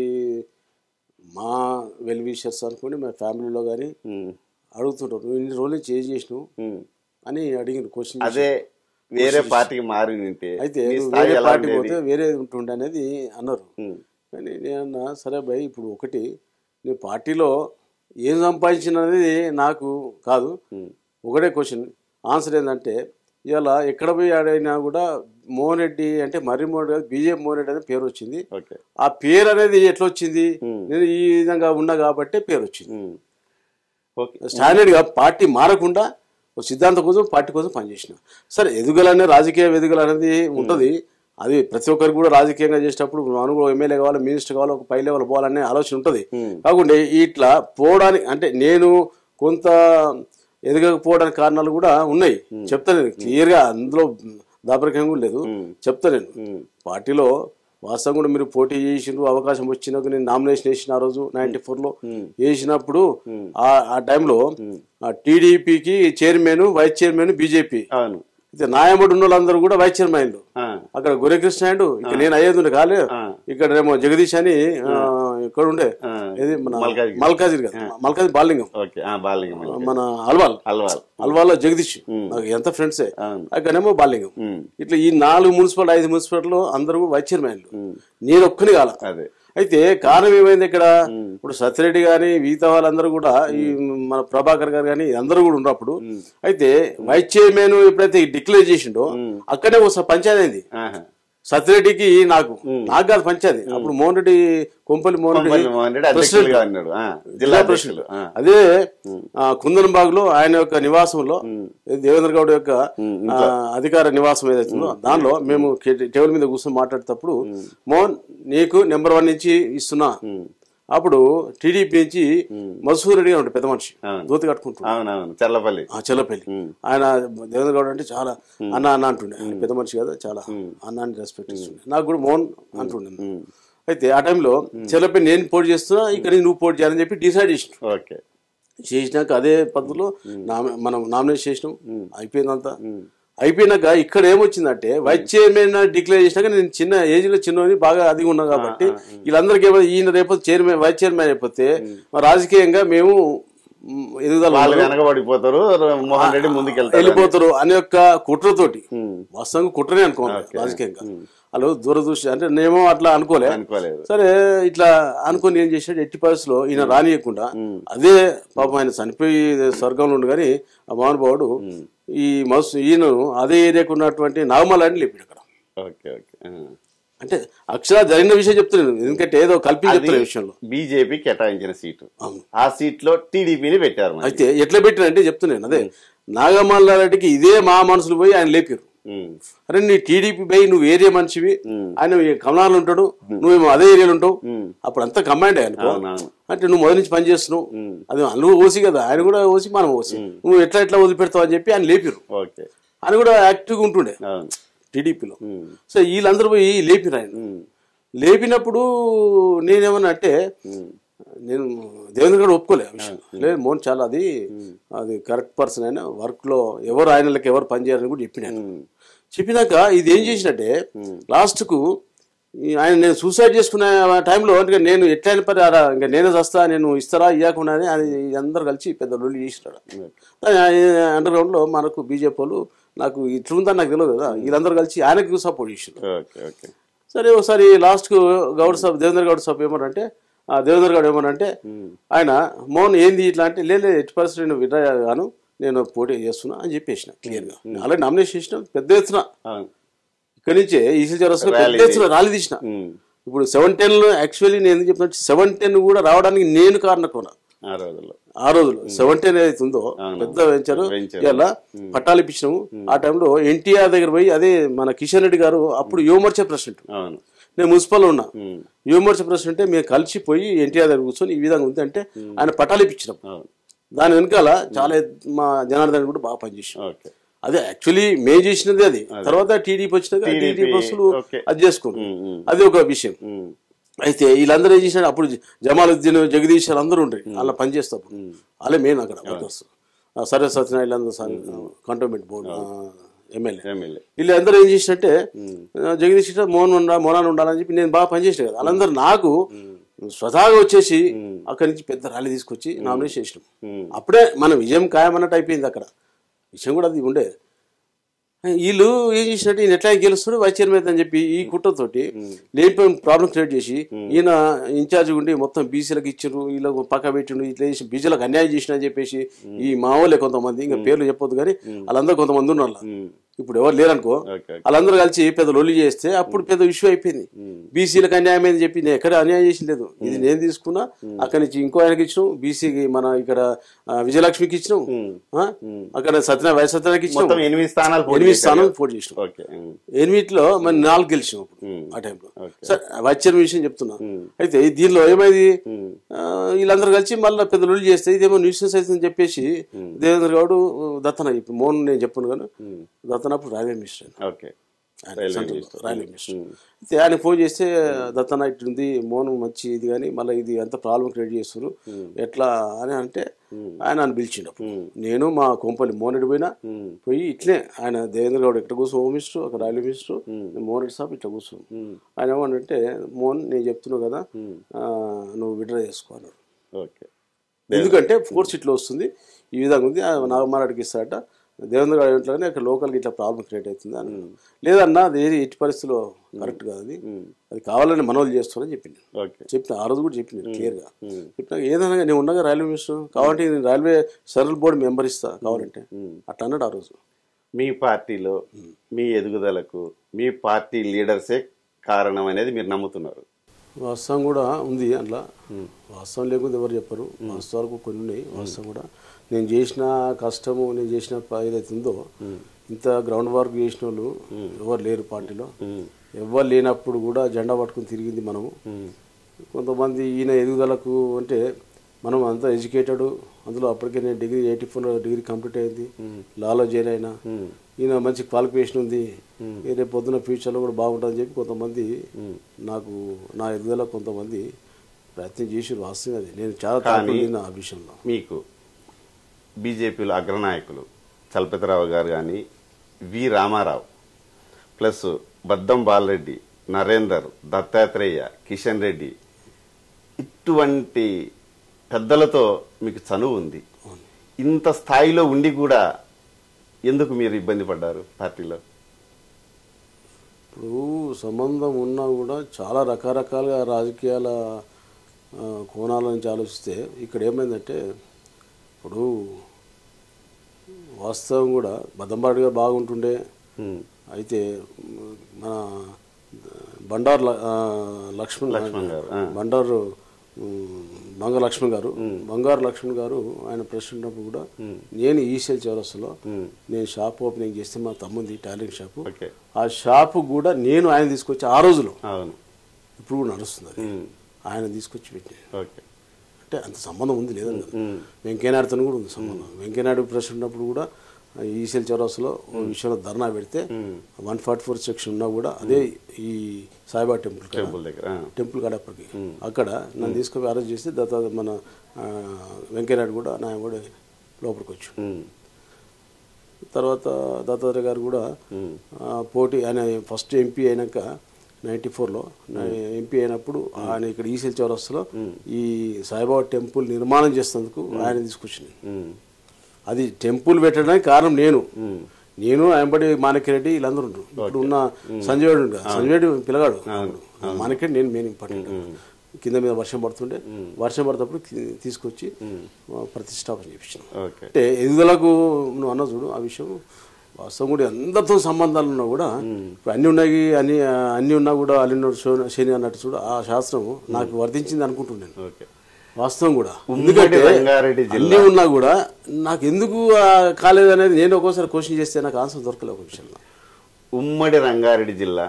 మా వెల్ విషర్స్ అనుకోండి మా ఫ్యామిలీలో కానీ ఉమ్, అడుగుతుంటారు నువ్వు ఇన్ని రోజులు నుంచి ఏం చేసినావు ఉమ్. అని అడిగిన క్వశ్చన్ అదే వేరే పార్టీకి మారి ఉంటే అయితే నీ నువ్వు స్థాయి వేరే ఎలా పార్టీ ఉండేది పోతే వేరే ఉంటుండే అనేది అన్నారు ఉమ్, కానీ నేను అన్నా సరే భయ్ ఇప్పుడు ఒకటి నీ పార్టీలో ఏం సంపాదించిన అనేది నాకు కాదు ఉమ్, ఒకటే క్వశ్చన్ ఆన్సర్ ఏంటంటే ఇవాళ ఎక్కడ పోయి ఆడైనా కూడా మోహన్ రెడ్డి అంటే మర్రి మోహన్ రెడ్డి బీజేపీ మోహన్ రెడ్డి అనే పేరు వచ్చింది ఓకే ఆ పేరు అనేది ఎట్లా వచ్చింది Hmm. నేను ఈ విధంగా ఉన్నా కాబట్టి పేరు వచ్చింది ఉమ్. ఓకే స్టాండర్డ్గా పార్టీ మారకుండా ఒక సిద్ధాంతం కోసం పార్టీ కోసం పనిచేసిన సరే ఎదుగుదల అనేది రాజకీయ ఎదుగుదల అనేది ఉంటుంది అది ప్రతి ఒక్కరికి కూడా రాజకీయంగా చేసేటప్పుడు మనం కూడా ఎమ్మెల్యే కావాలి మినిస్టర్ కావాలి ఒక పై లెవెల్ పోవాలనే ఆలోచన ఉంటుంది Hmm. కాకుండా ఇట్లా పోవడానికి అంటే నేను కొంత ఎదగకపోవడానికి కారణాలు కూడా ఉన్నాయి చెప్తా నేను క్లియర్గా అందులో దాపరికంగా కూడా లేదు చెప్తా నేను ఉమ్, పార్టీలో వాస్తవం కూడా మీరు పోటీ చేసిండ్రు అవకాశం వచ్చినాక నేను నామినేషన్ వేసిన ఆ రోజు నైన్టీ ఫోర్లో వేసినప్పుడు ఆ ఆ టైంలో టీడీపీకి చైర్మన్ వైస్ చైర్మన్ బీజేపీ అవును అయితే నాయముడు ఉన్న వాళ్ళందరూ కూడా వైస్ చైర్మన్లు ఆ, అక్కడ గొర్రెకృష్ణ అయ్యాడు ఇక నేను అయ్యేది ఉండే కాలే ఆ. ఇక్కడ ఏమో జగదీష్ అని ఆ, ఇక్కడ ఉండే ఆ, ఏది మన మల్కాజ్గిరి. మల్కాజిరి కదా మల్కాజిరి బాలింగం ఓకే ఆ, బాలింగం మళ్ళీ. మన అల్వాల్ అల్వాల్ అల్వాల్లో జగదీష్ నాకు ఎంత ఫ్రెండ్సే అవును అక్కడేమో బాలింగం ఉమ్, ఇట్లా ఈ నాలుగు మున్సిపల్ ఐదు మున్సిపాలిటీలో అందరూ వైస్ చైర్మన్లు ఉమ్, నేను ఒక్కని కాల అదే అయితే కారణం ఏమైంది ఇక్కడ ఇప్పుడు సత్యరెడ్డి గాని మిగతా వాళ్ళందరూ కూడా ఈ మన ప్రభాకర్ గారు కానీ అందరూ కూడా ఉన్నప్పుడు అయితే వైస్ చైర్మన్ ఎప్పుడైతే డిక్లేర్ చేసిండో అక్కడే ఒక పంచాయతీ అయింది ఆహా. సత్యరెడ్డికి నాకు నాకు కాదు పంచాయతీ అప్పుడు మోహన్ రెడ్డి కొంపల్లి మోహన్ కొంపల్లి రెడ్డి మోహన్ రెడ్డి అధ్యక్షులుగా ఉన్నాడు ఆ, జిల్లా అధ్యక్షులు ఆ, అదే కుందన్ బాగ్ లో ఆయన యొక్క నివాసంలో దేవేంద్ర గౌడ్ యొక్క ఆ, అధికార నివాసం ఏదైతుందో దానిలో మేము కే- టేబుల్ మీద కూర్చొని మాట్లాడేటప్పుడు మోహన్ నీకు నెంబర్ వన్ నుంచి ఇస్తున్నా అప్పుడు టీడీపీ నుంచి మసూర్ రెడ్డి గారు ఉంటాడు పెద్ద మనిషి అవును. దోతి కట్టుకుంటున్నాడు అవునవును చల్లపల్లి ఆ చెల్లపల్లి ఆయన దేవేంద్ర గౌడ్ అంటే చాలా అన్న అన్న అంటుండే ఆయన పెద్ద మనిషి కదా చాలా అన్న అని రెస్పెక్ట్ ఇస్తుండే నాకు కూడా మోహన్ అంటుండే అయితే ఆ టైంలో చెల్లపల్లి నేను పోటీ చేస్తున్నా ఇక్కడ నువ్వు పోటీ చేయాలని చెప్పి డిసైడ్ చేసిన ఓకే చేసినాక అదే పద్ధతిలో నామ- మనం నామినేట్ చేసినాం అయిపోయిందంతా అయిపోయినాక ఇక్కడ ఏమొచ్చిందంటే వైస్ చైర్మన్ డిక్లేర్ చేసినాక నేను చిన్న ఏజ్ లో చిన్నోని బాగా అదిగా ఉన్నా కాబట్టి వీళ్ళందరికీ ఏమో ఈయన రేపు చైర్మన్ వైస్ చైర్మన్ అయిపోతే మరి రాజకీయంగా మేము మ్, ఎదుగుదల వాళ్ళు వెనకబడిపోతారు మోహన్ రెడ్డి ముందుకెళ్తారు వెళ్ళిపోతారు అనే యొక్క కుట్రతోటి ఉమ్, వాస్తవంగా కుట్రనే అనుకోండి రాజకీయంగా వాళ్ళు దూరదృష్టి అంటే నేనేమో అట్లా అనుకోలే అనుకోలేదు సరే ఇట్లా అనుకుని ఏం చేశాడు ఎట్టి పరిస్థితిలో ఈయన రానియకుండా అదే పాపం ఆయన చనిపోయి స్వర్గంలో ఉండు కానీ ఆ మహానుభావుడు ఈ మస్ ఈయన అదే ఏరియాకు ఉన్నటువంటి నాగమలాన్ని లేపాడు అక్కడ ఓకే ఓకే ఆ. అంటే అక్షర జరిగిన విషయం చెప్తున్నాను ఎందుకంటే ఏదో కల్పి చెప్తున్న విషయంలో బీజేపీ కేటాయించిన సీటు ఆ సీట్ లో టీడీపీని పెట్టారు మరి. అయితే ఎట్లా పెట్టినంటే చెప్తున్నాను అదే నాగమల్లారెడ్డికి ఇదే మా మనసులు పోయి ఆయన లేపారు ఉమ్, అరే నీ టీడీపీ పోయి నువ్వు ఏరియా మనిషివి ఆయన ఈ కమలాలు ఉంటాడు నువ్వేమో అదే ఏరియాలో ఉంటావు అప్పుడు అంతా కమాండ్ అనుకో అవునవును అంటే నువ్వు మొదటి నుంచి పని చేస్తున్నావు అది నువ్వు ఓసి కదా ఆయన కూడా ఓసి మనం ఓసి నువ్వు ఎట్లా ఎట్లా వదిలిపెడతావు అని చెప్పి ఆయన లేపిరు ఓకే ఆయన కూడా యాక్టివ్గా ఉంటుండే అవును టీడీపీలో ఉమ్, సో వీళ్ళందరూ పోయి లేపిరు ఆయన ఉమ్, లేపినప్పుడు నేనేమన్నా అంటే నేను దేవేంద్ర గారు ఒప్పుకోలే ఆ విషయం. లేదు మోహన్ చాలా అది అది కరెక్ట్ పర్సన్ అయినా వర్క్లో ఎవరు ఆయనలకు ఎవరు పనిచేయాలని కూడా చెప్పినాను ఉమ్, చెప్పినాక ఇది ఏం చేసినట్టే లాస్ట్కు ఈ ఆయన నేను సూసైడ్ చేసుకునే టైంలో ఇంకా నేను ఎట్లయిన పరి ఆడ ఇంకా నేనే వస్తా నేను ఇస్తారా ఇవ్వకుండా అని అది అందరు కలిసి పెద్ద లొల్లి చేసినాడు అండర్ గ్రౌండ్లో మనకు బీజేపీ వాళ్ళు నాకు ఇట్లుందని నాకు తెలియదు కదా వీళ్ళందరూ కలిసి ఆయనకు సపోర్ట్ చేసినారు ఓకే ఓకే సరే ఒకసారి లాస్ట్కు గౌడ్ సాబ్ దేవేంద్ర గౌడ్ సాబ్ ఏమన్నారంటే ఆ దేవేంద్ర గౌడ్ ఏమన్నారంటే ఆయన మోహన్ ఏంది ఇట్లా అంటే లేదు ఎట్టి పరిస్థితి నేను విడ్రా గాను నేను పోటీ చేస్తున్నా అని చెప్పేసిన క్లియర్గా ఆల్రెడీ నామినేషన్ చేసిన పెద్ద ఎత్తున అవును ఇక్కడి నుంచే ఈసీ చౌరస్లో Rally పెద్ద ఎత్తున ర్యాలీ తీసిన ఉమ్. ఇప్పుడు సెవెన్ టెన్లో యాక్చువల్లీ నేను ఎందుకు చెప్తున్నా సెవెన్ టెన్ కూడా రావడానికి నేను కారణకున్నా ఆ రోజుల్లో ఆ రోజులో సెవెన్ టెన్ ఏదైతే ఉందో పెద్ద వెంచరు Venture. ఇలా పట్టాలు ఇప్పించినాము ఆ టైంలో ఎన్టీఆర్ దగ్గర పోయి అదే మన కిషన్ రెడ్డి గారు అప్పుడు యువమోర్చా ప్రెసిడెంట్ అవును నేను మున్సిపల్ ఉన్నా ఉమ్. యువమోర్చా ప్రెసిడెంట్ అంటే మేము కలిసి పోయి ఎన్టీఆర్ దగ్గర కూర్చొని ఈ విధంగా ఉంది అంటే ఆయన పట్టాలు ఇప్పించినాం అవును దాని వెనకాల చాలా మా జనార్దన్ కూడా బాగా పనిచేసాం ఓకే అదే యాక్చువల్లీ మేము చేసినది అది తర్వాత టీడీపీ వచ్చినాక TDP, టీడీపీ బస్సులు ఓకే. అది చేసుకున్నాం ఉమ్, ఉమ్. అది ఒక విషయం ఉమ్. అయితే వీళ్ళందరూ ఏం చేసినారు అప్పుడు జమాలుద్దీన్ జగదీష్ అందరూ ఉండరు అలా పనిచేస్తాం వాళ్ళే మెయిన్ అక్కడ వర్కర్స్ సరే సత్యనారాయణ అందరూ కంటోన్మెంట్ బోర్డు ఎమ్మెల్యే ఎమ్మెల్యే వీళ్ళందరూ ఏం చేసినట్టే ఆ, జగదీష్ రెడ్డి మోహన్ ఉండా మోహన్ ఉండాలని చెప్పి నేను బాగా పనిచేసిన కదా వాళ్ళందరూ నాకు స్వతహాగా వచ్చేసి అక్కడి నుంచి పెద్ద ర్యాలీ తీసుకొచ్చి నామినేషన్ చేసినాం ఉమ్. అప్పుడే మన విజయం ఖాయమన్నట్టు అయిపోయింది అక్కడ విషయం కూడా అది ఉండే వీళ్ళు ఏం చేసినట్టు ఈయన ఎట్లా గెలుస్తాడు వైస్ చైర్మన్ అని చెప్పి ఈ కుట్రతోటి లేనిపోయిన ప్రాబ్లం క్రియేట్ చేసి ఈయన ఇన్ఛార్జ్ ఉండి మొత్తం బీసీలకు ఇచ్చారు వీళ్ళకు పక్క పెట్టిండు ఇట్లా చేసి బీసీలకు అన్యాయం చేసిన అని చెప్పేసి ఈ మావోలే కొంతమంది ఇంకా పేర్లు చెప్పొద్దు కానీ వాళ్ళందరూ కొంతమంది ఉన్నారు ఉమ్. ఇప్పుడు ఎవరు లేరనుకో ఓకే వాళ్ళందరూ కలిసి పెద్ద లొల్లి చేస్తే అప్పుడు పెద్ద ఇష్యూ అయిపోయింది బీసీలకు అన్యాయం అని చెప్పి నేను ఎక్కడ అన్యాయం చేసి లేదు ఇది నేను తీసుకున్నా అక్కడి నుంచి ఇంకో ఆయనకి ఇచ్చినాం బీసీకి మన ఇక్కడ ఆ, విజయలక్ష్మికి ఇచ్చినాం ఆ? అక్కడ సత్యనారాయణ వైఎస్ సత్యనారాయణకి ఇచ్చినాం మొత్తం ఎనిమిది స్థానాలు పోటీ ఎనిమిది చేశారు. స్థానం పోటీ చేసినాం ఓకే ఉమ్. ఎనిమిదిలో మరి నాలుగు గెలిచినాం అప్పుడు ఉమ్. ఆ టైంలో ఓకే. సరే వచ్చే విషయం చెప్తున్నా అయితే దీనిలో ఏమైంది ఉమ్. ఆ, వీళ్ళందరూ కలిసి మళ్ళీ పెద్ద లొల్లి చేస్తే ఇదేమో న్యూసెన్స్ అవుతుందని చెప్పేసి దేవేంద్ర గౌడ్ దత్తన ఇప్పుడు మోహన్ నేను చెప్పాను కానీ దత్తన అప్పుడు రైల్వే మినిస్టర్ ఓకే ఆయన railway central minister. Railway minister అయితే ఆయన ఫోన్ చేస్తే దత్తన ఇట్లుంది మోహన్ మంచి ఇది కానీ మళ్ళీ ఇది ఎంత ప్రాబ్లం క్రియేట్ చేస్తారు ఎట్లా అని అంటే ఆయన ఆయన పిలిచిండు అప్పుడు. నేను మా కొంపల్లి మోహన్ రెడ్డి పోయినా ఉమ్. పోయి ఇట్లే ఆయన దేవేంద్ర గౌడ్ ఇక్కడ కూర్చో హోమ్ మినిస్టర్ అక్కడ రైల్వే మినిస్టర్ నేను మోహన్ రెడ్డి సాబ్ ఇట్లా కూర్చో ఆయన ఏమన్నంటే మోహన్ నేను చెప్తున్నావు కదా ఆ, నువ్వు విడ్రా చేసుకో అన్నాడు ఓకే ఎందుకంటే ఫోర్స్ ఇట్లా వస్తుంది ఈ విధంగా ఉంది ఆ నాగమారాడికి ఇస్తాడట దేవేంద్ర గారి ఇంట్లోనే అక్కడ లోకల్కి ఇట్లా ప్రాబ్లం క్రియేట్ అవుతుంది అని లేదన్నా అది ఏది ఎట్టి పరిస్థితిలో కరెక్ట్ కాదు అది అది కావాలని మనోళ్ళు చేస్తారని చెప్పింది ఓకే చెప్పిన ఆ రోజు కూడా చెప్పింది క్లియర్గా చెప్పిన ఏదైనా నేను ఉండగా రైల్వే మినిస్టర్ కావాలంటే నేను రైల్వే సెంట్రల్ బోర్డు మెంబర్ ఇస్తా కావాలంటే అట్లా అన్నాడు ఆ రోజు మీ పార్టీలో మీ ఎదుగుదలకు మీ పార్టీ లీడర్సే కారణం అనేది మీరు నమ్ముతున్నారు వాస్తవం కూడా ఉంది అట్లా వాస్తవం లేకుండా ఎవరు చెప్పరు వాస్తవాలకు కొన్ని ఉన్నాయి వాస్తవం కూడా నేను చేసిన కష్టము నేను చేసిన ప- ఏదైతే ఉందో ఇంత గ్రౌండ్ వర్క్ చేసిన వాళ్ళు ఎవరు లేరు పార్టీలో ఎవరు లేనప్పుడు కూడా జెండా పట్టుకుని తిరిగింది మనము కొంతమంది ఈయన ఎదుగుదలకు అంటే మనం అంతా ఎడ్యుకేటెడ్ అందులో అప్పటికే నేను డిగ్రీ ఎయిటీ ఫోర్లో డిగ్రీ కంప్లీట్ అయింది లాలో జాయిన్ అయినా ఈయన మంచి క్వాలిఫికేషన్ ఉంది ఈ రేపు పొద్దున ఫ్యూచర్లో కూడా బాగుంటుందని చెప్పి కొంతమంది నాకు నా ఎదుగుదల కొంతమంది ప్రయత్నం చేసి వాస్తవం అది నేను చాలా తాపడిన ఆ విషయంలో మీకు బీజేపీలో అగ్రనాయకులు చలపతిరావు గారు కానీ వి రామారావు ప్లస్ బద్దం బాలరెడ్డి నరేందర్ దత్తాత్రేయ కిషన్ రెడ్డి ఇటువంటి పెద్దలతో మీకు చనువు ఉంది ఇంత స్థాయిలో ఉండి కూడా ఎందుకు మీరు ఇబ్బంది పడ్డారు పార్టీలో ఇప్పుడు సంబంధం ఉన్నా కూడా చాలా రకరకాలుగా రాజకీయాల ఆ, కోణాల నుంచి ఆలోచిస్తే ఇక్కడ ఏమైందంటే ఇప్పుడు వాస్తవం కూడా బద్దంబాటుగా బాగుంటుండే ఉమ్, అయితే మ్, మన బండారు ల- ఆ, లక్ష్మణ్ లక్ష్మణ్ గారు, ఆ. బండారు మ్, బంగారు లక్ష్మణ్ గారు బంగారు లక్ష్మణ్ గారు ఆయన ప్రెసిడెంట్ ఉన్నప్పుడు కూడా నేను ఈసీఎల్ చౌరస్లో ఉమ్, నేను షాప్ ఓపెనింగ్ చేస్తే మా తమ్ముంది టాలెంట్ షాపు ఓకే ఆ షాపు కూడా నేను ఆయన తీసుకొచ్చి ఆ రోజులో అవును ఇప్పుడు కూడా నడుస్తుంది అది ఉమ్, ఆయన తీసుకొచ్చి పెట్టి ఓకే అంటే అంత సంబంధం ఉంది లేదని కదా ఉమ్, వెంకయ్యనాయుడుతో కూడా ఉంది సంబంధం వెంకయ్యనాయుడు ప్రెసిడెంట్ ఉన్నప్పుడు కూడా ఈసీఎల్ చౌరాస్లో ఓ విషయంలో ధర్నా పెడితే వన్ ఫార్టీ ఫోర్ సెక్షన్ ఉన్నా కూడా అదే ఈ సాయిబా టెంపుల్ కాడ టెంపుల్ దగ్గర ఆ, టెంపుల్ కాడప్పటికి అక్కడ నన్ను తీసుకొని అరెస్ట్ చేస్తే దత్తా మన ఆ, వెంకయ్యనాయుడు కూడా నా కూడా లోపలికి వచ్చి ఉమ్, తర్వాత దత్తాత్రేయ గారు కూడా ఆ, పోటీ ఆయన ఫస్ట్ ఎంపీ అయినాక నైంటీ ఫోర్లో ఎంపీ అయినప్పుడు ఆయన ఇక్కడ ఈసెల్ చౌరస్తాలో ఈ సాయిబాబా టెంపుల్ నిర్మాణం చేసినందుకు ఆయన తీసుకొచ్చింది ఉమ్, అది టెంపుల్ పెట్టడానికి కారణం నేను నేను ఆయనబడి మాణిక్యరెడ్డి వీళ్ళందరూ ఉండ్రు. ఇప్పుడు ఉన్న సంజయ్ రెడ్డి ఉండు కదా, సంజయ్ రెడ్డి పిల్లగాడు మాణిక్యరెడ్డి నేను మెయిన్ ఇంపార్టెంట్ కింద మీద వర్షం పడుతుండే వర్షం పడేటప్పుడు కి- తీసుకొచ్చి ఆ, ప్రతిష్టాపన చేయించాను ఓకే అంటే ఎదుగుదలకు నువ్వు అన్న చూడు ఆ విషయం వాస్తవం కూడా అందరితో సంబంధాలు ఉన్నా కూడా ఇప్పుడు అన్ని ఉన్నాయి అన్ని అన్ని ఉన్నా కూడా అల్లినోడు శో- శని అన్నట్టు చూడు ఆ శాస్త్రం నాకు వర్తించింది అనుకుంటున్నాను ఓకే వాస్తవం కూడా ఉమ్మడి రంగారెడ్డి జిల్లా అన్నీ ఉన్నా కూడా నాకు ఎందుకు ఆ కాలేదు అనేది నేను ఒక్కోసారి క్వశ్చన్ చేస్తే నాకు ఆన్సర్ దొరకలేదు ఒక విషయంలో ఉమ్మడి రంగారెడ్డి జిల్లా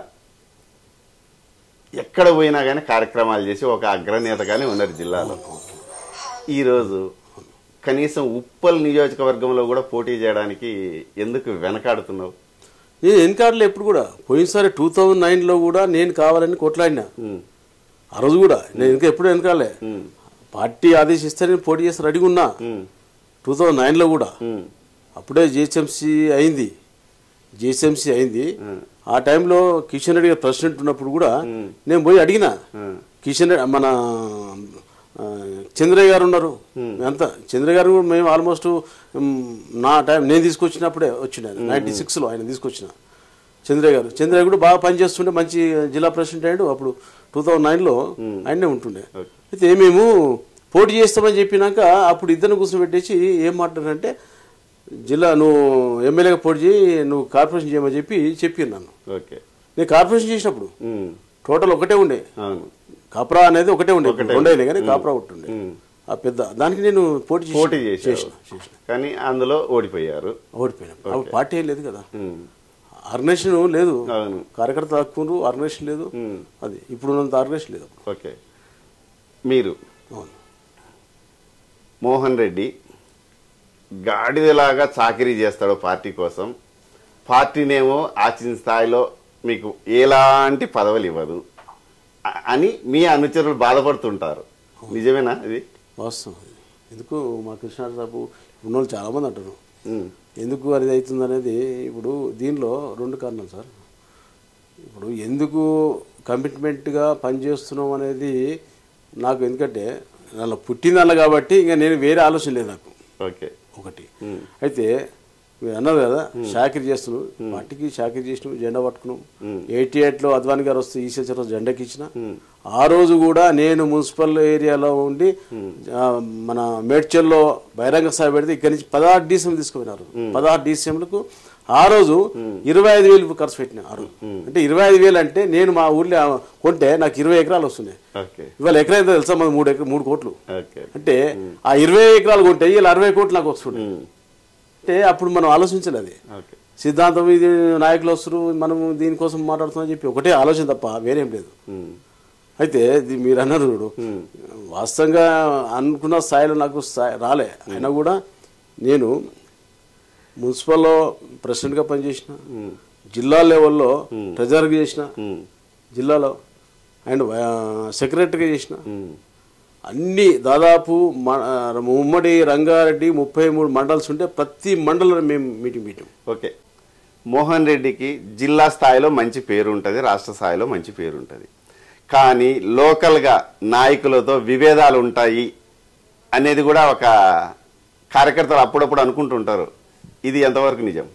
ఎక్కడ పోయినా కానీ కార్యక్రమాలు చేసి ఒక అగ్రనేతగానే ఉన్నారు జిల్లాలో ఈరోజు కనీసం ఉప్పల్ నియోజకవర్గంలో కూడా పోటీ చేయడానికి ఎందుకు వెనకాడుతున్నావు నేను వెనకాడలే ఎప్పుడు కూడా పోయినసారి టూ థౌజండ్ నైన్లో కూడా నేను కావాలని కొట్లాడినా ఉమ్, ఆ రోజు కూడా నేను ఇంకా ఎప్పుడు వెనకాలే ఉమ్, పార్టీ ఆదేశిస్తే నేను పోటీ చేసి రెడీగా ఉన్నా ఉమ్, టూ థౌజండ్ నైన్లో కూడా ఉమ్, అప్పుడే జిహెచ్ఎంసీ అయింది జిహెచ్ఎంసీ అయింది ఆ టైంలో కిషన్ రెడ్డి గారు ప్రెసిడెంట్ ఉన్నప్పుడు కూడా నేను పోయి అడిగిన ఉమ్, కిషన్ రెడ్డి మన ఆ, చంద్రయ్య గారు ఉన్నారు అంతా చంద్రయ్య గారు కూడా మేము ఆల్మోస్ట్ నా టైం నేను తీసుకొచ్చినప్పుడే వచ్చిన నైన్టీ సిక్స్లో ఆయన తీసుకొచ్చిన చంద్రయ్య గారు చంద్రయ్య కూడా బాగా పనిచేస్తుండే మంచి జిల్లా ప్రెసిడెంట్ అయ్యాడు అప్పుడు టూ థౌజండ్ నైన్లో ఆయనే ఉంటుండే అయితే మేము పోటీ చేస్తామని చెప్పినాక అప్పుడు ఇద్దరిని కూర్చోబెట్టేసి ఏం మాట్లాడారంటే జిల్లా నువ్వు ఎమ్మెల్యేగా పోటీ చేయి నువ్వు కార్పొరేషన్ చేయమని చెప్పి చెప్పాను నన్ను ఓకే నేను కార్పొరేషన్ చేసినప్పుడు ఉమ్, టోటల్ ఒకటే ఉండే అవును కాప్రా అనేది ఒకటే ఉండే రెండైనా కానీ కాప్రా ఒకటి ఉండే ఉమ్. ఆ పెద్ద దానికి నేను పోటీ చేసి- పోటీ చేశారు చేసిన చేసిన కానీ అందులో ఓడిపోయారు ఓడిపోయినా అప్పుడు పార్టీ ఏం లేదు కదా ఉమ్, ఆర్గనైజేషన్ లేదు అవును కార్యకర్త హక్కులు ఆర్గనైజేషన్ లేదు ఉమ్, అది ఇప్పుడు ఉన్నంత ఆర్గనైజేషన్ లేదు అప్పుడు ఓకే మీరు అవును మోహన్ రెడ్డి గాడిదలాగా చాకరీ చేస్తాడు పార్టీ కోసం పార్టీనేమో ఆచిన స్థాయిలో మీకు ఎలాంటి పదవులు ఇవ్వదు అ- అని మీ అనుచరులు బాధపడుతుంటారు నిజమేనా ఇది వాస్తవం అది. ఎందుకు మా కృష్ణారావు సాబు ఉన్నోళ్ళు చాలామంది అంటారు ఉమ్, ఎందుకు అది అవుతుంది అనేది ఇప్పుడు దీనిలో రెండు కారణాలు సార్ ఇప్పుడు ఎందుకు కమిట్మెంట్గా పనిచేస్తున్నాం అనేది నాకు ఎందుకంటే నన్ను పుట్టిందల్ల కాబట్టి ఇంకా నేను వేరే ఆలోచన లేదు నాకు ఓకే ఒకటి ఉమ్, అయితే మీరు అన్నారు కదా షాకిరి చేస్తున్నావు పార్టీకి షాకిరి చేసినావు జెండా పట్టుకున్నావు ఎయిటీ ఎయిట్లో అద్వాని గారు వస్తే ఈసీ రోజు జెండాకి ఇచ్చిన ఆ రోజు కూడా నేను మున్సిపల్ ఏరియాలో ఉండి ఆ, మన మేడ్చల్లో బహిరంగ సభ పెడితే ఇక్కడి నుంచి పదహారు డీసీఎం తీసుకుపోయినారు పదహారు డీసీఎంలకు ఆ రోజు ఇరవై ఐదు వేలు ఖర్చు పెట్టిన ఆ రోజు అంటే ఇరవై ఐదు వేలు అంటే నేను మా ఊర్లో కొంటే నాకు ఇరవై ఎకరాలు వస్తున్నాయి ఓకే ఇవాళ ఎకరా ఎంత తెలుసా మాది మూడు ఎకరా మూడు కోట్లు ఓకే అంటే ఆ ఇరవై ఎకరాలు కొంటే ఇలా అరవై కోట్లు నాకు వస్తుండే ఉమ్, అంటే అప్పుడు మనం ఆలోచించాలి అది ఓకే సిద్ధాంతం ఇది నాయకులు వస్తారు మనం దీనికోసం మాట్లాడుతున్నాం చెప్పి ఒకటే ఆలోచన తప్ప వేరేం లేదు ఉమ్, అయితే ఇది మీరు అన్నారు చూడు వాస్తవంగా అనుకున్న స్థాయిలో నాకు స్థాయి రాలే అయినా కూడా నేను మున్సిపల్లో ప్రెసిడెంట్గా పనిచేసిన జిల్లా లెవెల్లో ట్రెజర్గా చేసిన ఉమ్, జిల్లాలో అండ్ సెక్రటరీగా చేసిన ఉమ్, అన్ని దాదాపు మ- ఉమ్మడి రంగారెడ్డి ముప్పై మూడు మండల్స్ ఉంటే ప్రతి మండలంలో మేము మీటింగ్ మీటింగ్ ఓకే మోహన్ రెడ్డికి జిల్లా స్థాయిలో మంచి పేరు ఉంటుంది రాష్ట్ర స్థాయిలో మంచి పేరు ఉంటుంది కానీ లోకల్గా నాయకులతో విభేదాలు ఉంటాయి అనేది కూడా ఒక కార్యకర్తలు అప్పుడప్పుడు అనుకుంటుంటారు ఇది ఎంతవరకు నిజం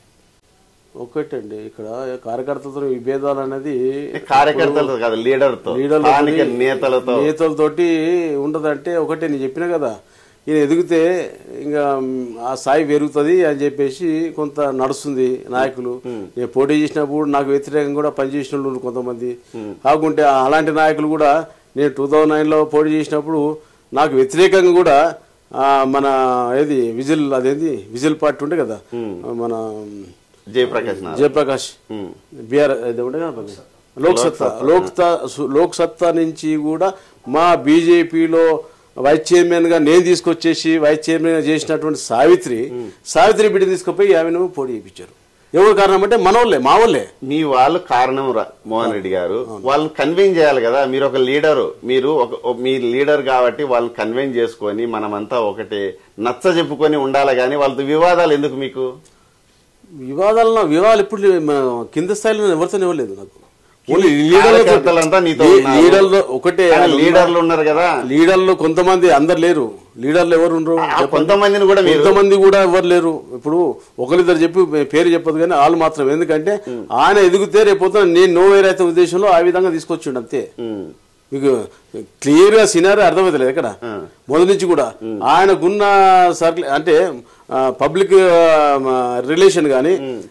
ఒకటండి ఇక్కడ కార్యకర్తలతో విభేదాలు అనేది కార్యకర్తలతో కాదు లీడర్తో లీడర్లతోని, స్థానిక నేతలతో నేతలతోటి ఉండదంటే ఒకటే నేను చెప్పిన కదా ఈయన ఎదిగితే ఇంకా మ్, ఆ స్థాయి పెరుగుతుంది అని చెప్పేసి కొంత నడుస్తుంది నాయకులు నేను పోటీ చేసినప్పుడు నాకు వ్యతిరేకంగా కూడా పనిచేసిన వాళ్ళు ఉన్నారు కొంతమంది కాకుంటే అలాంటి నాయకులు కూడా నేను టూ థౌజండ్ నైన్లో పోటీ చేసినప్పుడు నాకు వ్యతిరేకంగా కూడా ఆ, మన ఏది విజిల్ అదేంది విజిల్ పార్టీ ఉండే కదా మన జయప్రకాష్ నారాయణ జయప్రకాష్ ఉమ్, బీఆర్ ఇది ఉండే కదా పక్కన. లోక్ సత్తా లోక్ సత్తా- లోక్ సత్తా నుంచి కూడా మా బీజేపీలో వైస్ చైర్మన్ గా నేను తీసుకొచ్చేసి వైస్ చైర్మన్ గా చేసినటువంటి సావిత్రి సావిత్రి బిడ్డ తీసుకుపోయి ఆమెను పోటీ చేయించారు ఎవరు కారణం అంటే మనోళ్ళే మా వాళ్ళే మీ వాళ్ళు కారణం రా- మోహన్ రెడ్డి గారు వాళ్ళని కన్విన్స్ చేయాలి కదా మీరు ఒక లీడరు మీరు ఒక ఒక- మీ లీడర్ కాబట్టి వాళ్ళని కన్విన్స్ చేసుకొని మనమంతా ఒకటే నచ్చ చెప్పుకొని ఉండాలి కానీ వాళ్ళతో వివాదాలు ఎందుకు మీకు వివాదాలను వివాదాలు ఇప్పుడు లేవు. మన కింద స్థాయిలో ఎవరితో ఇవ్వలేదు నాకు ఓన్లీ లీడర్లతో- కార్యకర్తలంతా నీతో లీ- ఉన్నారు. లీడర్లు ఒకటే కానీ లీడర్లు ఉన్నారు కదా లీడర్లు కొంతమంది అందరు లేరు లీడర్లు ఎవరు ఉండరు ఆ కొంతమందిని కూడా మీరు కొంతమంది కూడా ఎవరు లేరు ఇప్పుడు ఒకరిద్దరు చెప్పి పేరు చెప్పదు కానీ వాళ్ళు మాత్రం ఎందుకంటే ఆయన ఎదిగితే రేపు నేను నో వేరే అయితే ఉద్దేశంలో ఆ విధంగా తీసుకొచ్చిండు అంతే ఉమ్, మీకు క్లియర్ గా సినారీ అర్థమవుతలేదు ఎక్కడ మొదటి నుంచి కూడా ఆయనకున్న సర్కిల్ అంటే పబ్లిక్ రిలేషన్ కానీ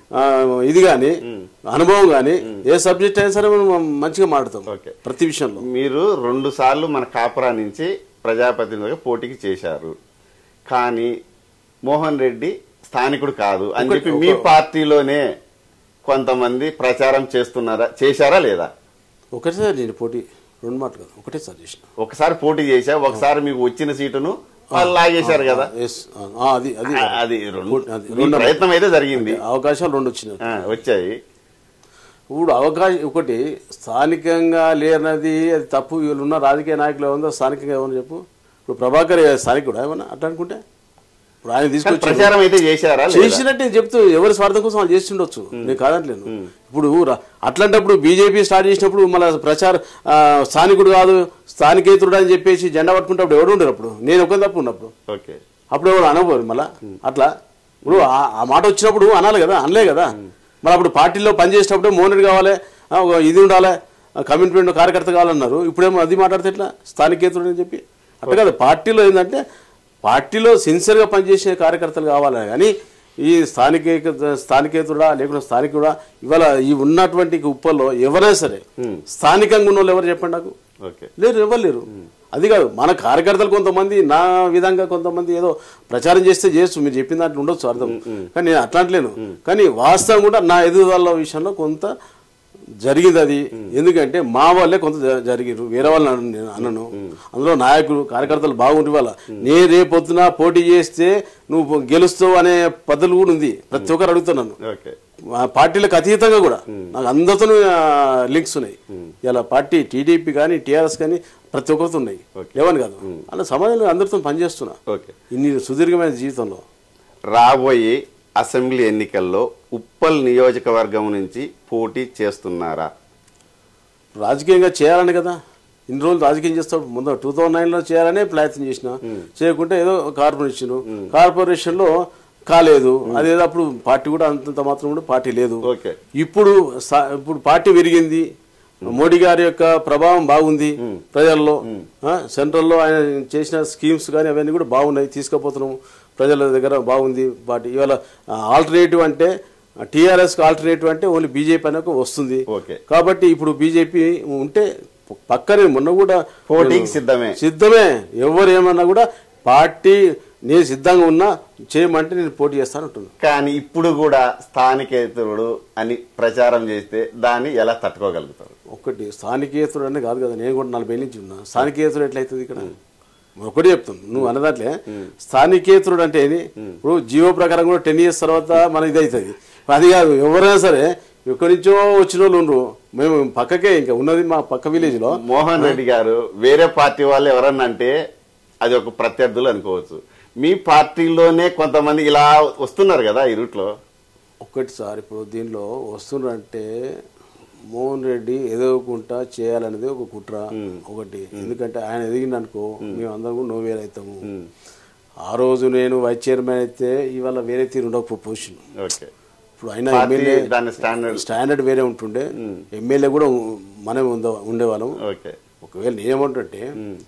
ఇది కానీ అనుభవం కానీ ఏ సబ్జెక్ట్ అయినా సరే మనం మంచిగా మాట్లాడతాం ఓకే. ప్రతి విషయంలో మీరు రెండు సార్లు మన కాపురా నుంచి ప్రజాప్రతినిధిగా పోటీకి చేశారు కానీ మోహన్ రెడ్డి స్థానికుడు కాదు అని చెప్పి మీ పార్టీలోనే కొంతమంది ప్రచారం చేస్తున్నారా చేశారా లేదా ఒకటేసారి నేను పోటీ రెండు మాటలు కదా ఒకటేసారి చేసిన ఒకసారి పోటీ చేశా ఒకసారి మీకు వచ్చిన సీటును వాళ్ళు లాగేశారు కదా Yes. ఆ, అది అది ఆ, అది రెండు అది మీ ప్రయత్నం అయితే జరిగింది అవకాశాలు రెండు వచ్చినాయి ఆ, వచ్చాయి ఇప్పుడు అవకాశం ఒకటి స్థానికంగా లేనది అది తప్పు వీళ్ళు ఉన్న రాజకీయ నాయకులు ఏముందో స్థానికంగా ఏమన్నా చెప్పు ఇప్పుడు ప్రభాకర్ స్థానికుడు ఏమన్నా అట్లా అనుకుంటే ఇప్పుడు ఆయన కానీ తీసుకొచ్చి ప్రచారం అయితే చేశారా లేదా? చేసినట్టే చెప్తూ ఎవరి స్వార్థం కోసం వాళ్ళు చేస్తుండొచ్చు నేను కాదంటలేను ఇప్పుడు రా- అట్లాంటప్పుడు బీజేపీ స్టార్ట్ చేసినప్పుడు మళ్ళీ ప్రచార ఆ, స్థానికుడు కాదు స్థానికేతరుడు అని చెప్పేసి జెండా పట్టుకుంటే ఎవరు ఉండరు అప్పుడు నేను ఒక తప్పు ఉన్నప్పుడు ఓకే అప్పుడు ఎవరు అనబోరు మళ్ళా అట్లా ఇప్పుడు ఆ- ఆ మాట వచ్చినప్పుడు అనాలి కదా అనలే కదా మరి అప్పుడు పార్టీలో పనిచేసేటప్పుడు మోహన్ రెడ్డి కావాలి ఆ, ఒక ఇది ఉండాలి కమిట్మెంట్ కార్యకర్త కావాలన్నారు ఇప్పుడేమో అది మాట్లాడితే ఎట్లా స్థానికేతుడు అని చెప్పి అట్లా కదా పార్టీలో ఏంటంటే పార్టీలో సిన్సియర్గా పనిచేసే కార్యకర్తలు కావాలి కానీ ఈ స్థానిక స్థానికేతుడా లేకుంటే స్థానికుడా ఇవాళ ఈ ఉన్నటువంటి ఉప్పల్లో ఎవరైనా సరే స్థానికంగా ఉన్న వాళ్ళు ఎవరు చెప్పండి నాకు ఓకే లేరు ఎవరు లేరు అది కాదు మన కార్యకర్తలు కొంతమంది నా విధంగా కొంతమంది ఏదో ప్రచారం చేస్తే చేయొచ్చు మీరు చెప్పిన దాంట్లో ఉండొచ్చు అర్థం కానీ నేను అట్లాంటిలేను కానీ వాస్తవం కూడా నా ఎదుగుదల విషయంలో కొంత జరిగింది అది ఎందుకంటే మా వాళ్ళే కొంత జ- జరిగిరు వేరే వాళ్ళని అనను నేను అనను అందులో నాయకులు కార్యకర్తలు బాగుంటే వాళ్ళ నే రేపొద్దున పోటీ చేస్తే నువ్వు గెలుస్తావు అనే పద్ధతులు కూడా ఉంది ప్రతి ఒక్కరు అడుగుతున్నాను ఓకే ఆ పార్టీలకు అతీతంగా కూడా నాకు అందరితో లింక్స్ ఉన్నాయి ఇలా పార్టీ టీడీపీ కానీ టీఆర్ఎస్ కానీ ప్రతి ఒక్కరితో ఉన్నాయి లేవని కాదు అలా సమాజంలో అందరితో పనిచేస్తున్నా ఓకే ఇన్ని సుదీర్ఘమైన జీవితంలో రాబోయే అసెంబ్లీ ఎన్నికల్లో ఉప్పల్ నియోజకవర్గం నుంచి పోటీ చేస్తున్నారా రాజకీయంగా చేయాలని కదా ఇన్ని రోజులు రాజకీయం చేస్తాడు ముందు టూ థౌజండ్ నైన్లో చేయాలనే ప్రయత్నం చేసిన చేయకుంటే ఏదో కార్పొరేషన్ కార్పొరేషన్లో కాలేదు అదేదో అప్పుడు పార్టీ కూడా అంతంత మాత్రం కూడా పార్టీ లేదు ఓకే ఇప్పుడు సా- ఇప్పుడు పార్టీ పెరిగింది మోడీ గారి యొక్క ప్రభావం బాగుంది ప్రజల్లో ఆ, సెంట్రల్లో ఆయన చేసిన స్కీమ్స్ కానీ అవన్నీ కూడా బాగున్నాయి తీసుకుపోతున్నాం ప్రజల దగ్గర బాగుంది పార్టీ ఇవాళ ఆల్టర్నేటివ్ అంటే టీఆర్ఎస్ ఆల్టర్నేటివ్ అంటే ఓన్లీ బీజేపీ అనేది వస్తుంది ఓకే కాబట్టి ఇప్పుడు బీజేపీ ఉంటే పక్కనే మొన్న కూడా పోటీకి సిద్ధమే సిద్ధమే ఎవరు ఏమన్నా కూడా పార్టీ నేను సిద్ధంగా ఉన్నా చేయమంటే నేను పోటీ చేస్తాను అంటున్నాను కానీ ఇప్పుడు కూడా స్థానికేతరుడు అని ప్రచారం చేస్తే దాన్ని ఎలా తట్టుకోగలుగుతారు ఒకటి స్థానికేతుడు అనే కాదు కదా నేను కూడా నలభై నుంచి ఉన్నా స్థానికేతుడు ఎట్లయితుంది ఇక్కడ ఒకటి చెప్తాను నువ్వు అన్నదాంట్లే స్థానికేతుడు అంటే ఏది ఇప్పుడు జీవో ప్రకారం కూడా టెన్ ఇయర్స్ తర్వాత మన ఇది అవుతుంది అది కాదు ఎవరైనా సరే ఎక్కడి నుంచో వచ్చిన వాళ్ళు ఉండరు మేము పక్కకే ఇంకా ఉన్నది మా పక్క విలేజ్ లో మోహన్ రెడ్డి గారు వేరే పార్టీ వాళ్ళు ఎవరన్నా అంటే అది ఒక ప్రత్యర్థులు అనుకోవచ్చు మీ పార్టీలోనే కొంతమంది ఇలా వస్తున్నారు కదా ఈ రూట్లో ఒకటి సార్ ఇప్పుడు దీనిలో వస్తున్నారంటే మోహన్ రెడ్డి ఎదగకుండా చేయాలనేది ఒక కుట్ర ఒకటి ఎందుకంటే ఆయన ఎదిగిందనుకో మేము అందరం కూడా నో వేరు అవుతాము ఆ రోజు నేను వైస్ చైర్మన్ అయితే ఇవాళ వేరే తీరు ఉండవు పొజిషన్ ఓకే ఇప్పుడు ఆయన పార్టీ ఎమ్మెల్యే దాని స్టాండర్డ్ స్టాండర్డ్ వేరే ఉంటుండే ఎమ్మెల్యే కూడా మనమే ఉంద ఉండేవాళ్ళం ఓకే ఒకవేళ నేనేమంటుంటే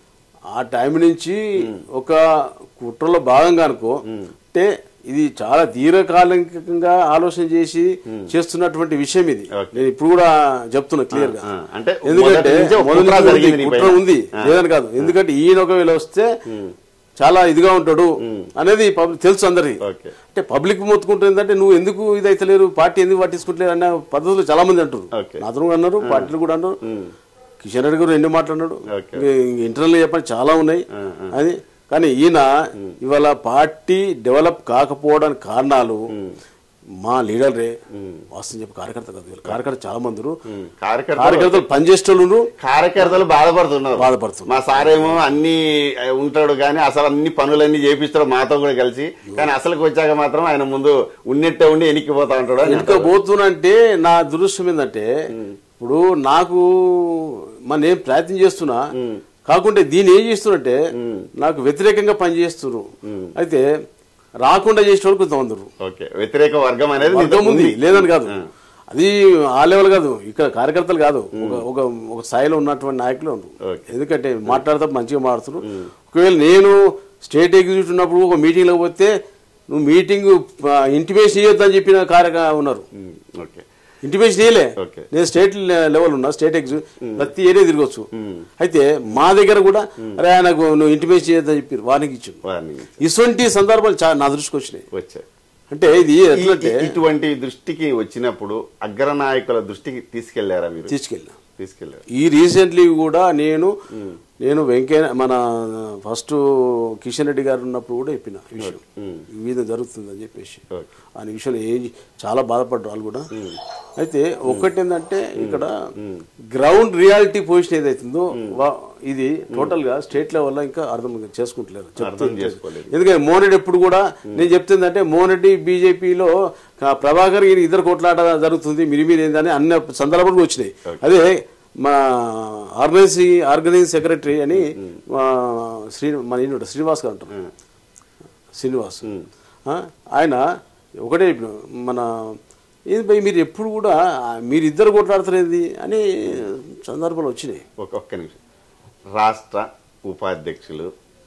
ఆ టైం నుంచి ఒక కుట్రలో భాగంగా అనుకో అంటే ఇది చాలా దీర్ఘకాలికంగా ఆలోచన చేసి చేస్తున్నటువంటి విషయం ఇది Okay. నేను ఇప్పుడు కూడా చెప్తున్నా క్లియర్ గా ఆ, అంటే ఎందుకంటే మొదటి నుంచే ఒక మొదటి కుట్ర నుంచి జరిగింది నీ కుట్ర పైన. ఉంది లేదని కాదు ఎందుకంటే ఈయన ఒకవేళ వస్తే చాలా ఇదిగా ఉంటాడు అనేది పబ్లిక్ తెలుసు అందరికి ఓకే అంటే పబ్లిక్ మొత్తుకుంటుందంటే నువ్వు ఎందుకు ఇది అయితలేరు పార్టీ ఎందుకు పట్టించుకుంటలేరు అన్న పద్ధతులు చాలా మంది అంటారు Okay. నాతో కూడా అన్నారు పార్టీలు కూడా అన్నారు కిషన్ రెడ్డి గారు ఎన్ని మాట్లాడినాడు Okay. ఇంటర్నల్ చెప్పని చాలా ఉన్నాయి అది కానీ ఈయన ఇవాళ పార్టీ డెవలప్ కాకపోవడానికి కారణాలు మా లీడర్రే వాస్తవం చెప్పి కార్యకర్త కాదు వీళ్ళు కార్యకర్త చాలా మంది ఉన్నారు. కార్యకర్తలు కార్యకర్తలు పనిచేసేటోళ్ళు కార్యకర్తలు బాధపడుతున్నారు బాధపడుతున్నారు. మా సారేమో అన్ని ఆ, ఉంటాడు కానీ అసలు అన్ని పనులన్నీ చేపిస్తాడు మాతో కూడా కలిసి కానీ అసలుకి వచ్చాక మాత్రం ఆయన ముందు ఉన్నట్టే ఉండి ఎనిక్కి పోతా ఉంటాడు అని ఇంకా పోతున్నంటే నా దురదృష్టం ఏంటంటే ఇప్పుడు నాకు మన నేను ప్రయత్నం చేస్తున్నా కాకుంటే దీన్ని ఏం చేస్తున్నట్టే నాకు వ్యతిరేకంగా పనిచేస్తున్నారు అయితే రాకుండా చేసే వాళ్ళు కొంతమంది ఉన్నారు. ఓకే వ్యతిరేక వర్గం అనేది వర్గం నీతో ఉంది లేదని కాదు అది ఆ లెవెల్ కాదు ఇక్కడ కార్యకర్తలు కాదు ఒక ఒక ఒక స్థాయిలో ఉన్నటువంటి నాయకులు ఉన్నారు ఓకే. ఎందుకంటే మాట్లాడతా మంచిగా మాట్లాడుతున్నారు ఒకవేళ నేను స్టేట్ ఎగ్జిక్యూటివ్ ఉన్నప్పుడు ఒక మీటింగ్లో పోతే నువ్వు మీటింగ్ ఇంటిమేషన్ చేయొద్దని చెప్పిన కార్యక ఉన్నారు ఉమ్, ఓకే ఇంటిమేషన్ చేయలే ఓకే. నేను స్టేట్ లెవెల్ ఉన్నా స్టేట్ ఎగ్జి ప్రతి ఏరియా తిరగచ్చు అయితే మా దగ్గర కూడా అరే నాకు నువ్వు ఇంటిమేషన్ చేయొద్దని చెప్పి వారికి ఇచ్చిండు వార్నింగ్ ఇటువంటి సందర్భాలు చాలా నా దృష్టికి వచ్చినాయి వచ్చాయి అంటే ఇది ఈ- ఎట్లంటే ఈ- ఇటువంటి దృష్టికి వచ్చినప్పుడు అగ్రనాయకుల దృష్టికి తీసుకెళ్లారా మీరు తీసుకెళ్ళిన తీసుకెళ్లారు ఈ రీసెంట్లీ కూడా నేను నేను వెంకయ్య మన ఫస్ట్ కిషన్ రెడ్డి గారు ఉన్నప్పుడు కూడా చెప్పిన ఈ విషయం ఈ విధంగా జరుగుతుందని చెప్పేసి ఓకే. ఆయన విషయంలో ఏం చాలా బాధపడ్డారు వాళ్ళు కూడా అయితే ఒక్కటి ఏంటంటే ఇక్కడ గ్రౌండ్ రియాలిటీ పొజిషన్ ఏదైతుందో వా- ఇది టోటల్ గా స్టేట్ లెవెల్లో ఇంకా అర్థం చేసుకుంటలేరు అర్థం చెప్తే చేసుకోలేదు ఎందుకంటే మోహన్ రెడ్డి ఎప్పుడు కూడా నేను చెప్తుందంటే మోహన్ రెడ్డి బీజేపీలో ప్రభాకర్ ఈయన ఇద్దరు కొట్లాట జరుగుతుంది మీరు మీరు ఏందని అన్ని సందర్భాలు వచ్చినాయి అదే మా ఆర్గనైజ్ ఆర్గనైజింగ్ సెక్రటరీ అని మా శ్రీ మన ఈయన శ్రీనివాస్ గారు అంటారు శ్రీనివాస్ ఆ, ఆయన ఒకటే చెప్పిన మన ఇది భయ్ మీరు ఎప్పుడు కూడా మీరు ఇద్దరు కొట్లాడుతున్నది అని సందర్భాలు వచ్చినాయి ఒక ఒక్క నిమిషం రాష్ట్ర ఉపాధ్యక్షులు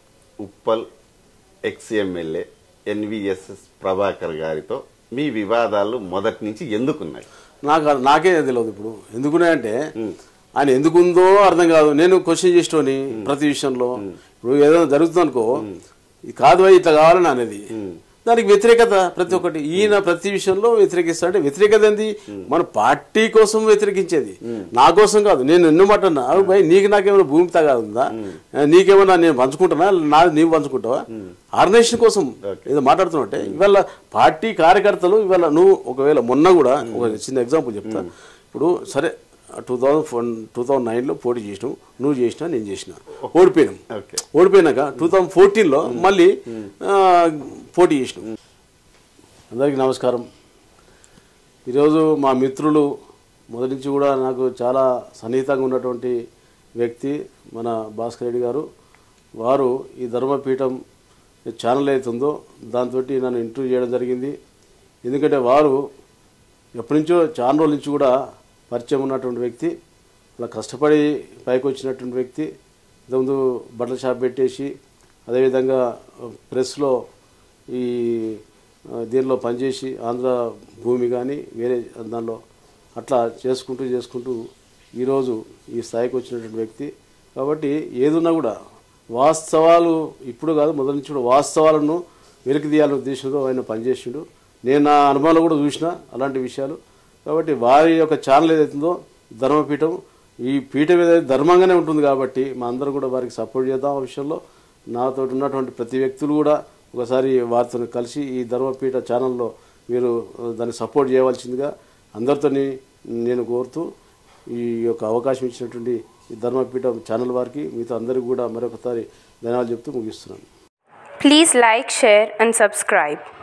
Uppal ex MLA NVSS Prabhakar గారితో మీ వివాదాలు మొదటి నుంచి ఎందుకున్నాయి నాకు నాకే తెలియదు ఇప్పుడు ఎందుకున్నాయంటే ఆయన ఎందుకుందో అర్థం కాదు నేను క్వశ్చన్ చేసేటోని ప్రతి విషయంలో ఇప్పుడు ఏదైనా జరుగుతుంది అనుకో ఇది కాదు అయ్యి ఇట్లా కావాలని అనేది దానికి వ్యతిరేకత ప్రతి ఒక్కటి ఈయన ప్రతి విషయంలో వ్యతిరేకిస్తా అంటే వ్యతిరేకత ఏంది మన పార్టీ కోసం వ్యతిరేకించేది నా కోసం కాదు నేను ఎన్నో మాట అన్నా అవు భయ్ నీకు నాకేమైనా భూమి తగాదు ఉందా నీకేమైనా నేను పంచుకుంటున్నా నా నీవు పంచుకుంటావా ఆర్గనైజేషన్ కోసం ఏదో మాట్లాడుతున్నట్టే ఇవాళ పార్టీ కార్యకర్తలు ఇవాళ నువ్వు ఒకవేళ మొన్న కూడా ఒక చిన్న ఎగ్జాంపుల్ చెప్తా ఇప్పుడు సరే టూ థౌజండ్ టూ థౌజండ్ నైన్లో పోటీ చేసినావు నువ్వు చేసినా నేను చేసిన ఓడిపోయినాం ఓకే ఓడిపోయినాక టూ థౌజండ్ ఫోర్టీన్లో మళ్ళీ ఆ, పోటీ చేసినాం అందరికీ నమస్కారం ఈరోజు మా మిత్రులు మొదటి నుంచి కూడా నాకు చాలా సన్నిహితంగా ఉన్నటువంటి వ్యక్తి మన భాస్కర్ రెడ్డి గారు వారు ఈ ధర్మపీఠం ఛానల్ అవుతుందో దాంతో నన్ను ఇంటర్వ్యూ చేయడం జరిగింది ఎందుకంటే వారు ఎప్పటి నుంచో చాలా రోజుల నుంచి కూడా పరిచయం ఉన్నటువంటి వ్యక్తి అలా కష్టపడి పైకి వచ్చినటువంటి వ్యక్తి ఇంతకుముందు బట్టల షాప్ పెట్టేసి అదేవిధంగా ప్రెస్లో ఈ ఆ, దీనిలో పనిచేసి ఆంధ్ర భూమి కానీ వేరే దానిలో అట్లా చేసుకుంటూ చేసుకుంటూ ఈరోజు ఈ స్థాయికి వచ్చినటువంటి వ్యక్తి కాబట్టి ఏదున్నా కూడా వాస్తవాలు ఇప్పుడు కాదు మొదటి నుంచి కూడా వాస్తవాలను వెలికి తీయాలనే ఉద్దేశంతో ఆయన పనిచేసిండు నేను నా అనుభవంలో కూడా చూసిన అలాంటి విషయాలు కాబట్టి వారి యొక్క ఛానల్ ఏదైతుందో ధర్మపీఠం ఈ పీఠం ఏదైతే ధర్మంగానే ఉంటుంది కాబట్టి మా అందరం కూడా వారికి సపోర్ట్ చేద్దాం ఆ విషయంలో నాతో ఉన్నటువంటి ప్రతి వ్యక్తులు కూడా ఒకసారి వారితో కలిసి ఈ ధర్మపీఠ ఛానల్లో మీరు ఆ, దాన్ని సపోర్ట్ చేయవలసిందిగా అందరితోని నేను కోరుతూ ఈ యొక్క అవకాశం ఇచ్చినటువంటి ఈ ధర్మపీఠ ఛానల్ వారికి మీతో అందరికీ కూడా మరొకసారి ధన్యవాదాలు చెప్తూ ముగిస్తున్నాను Please like, share, and subscribe.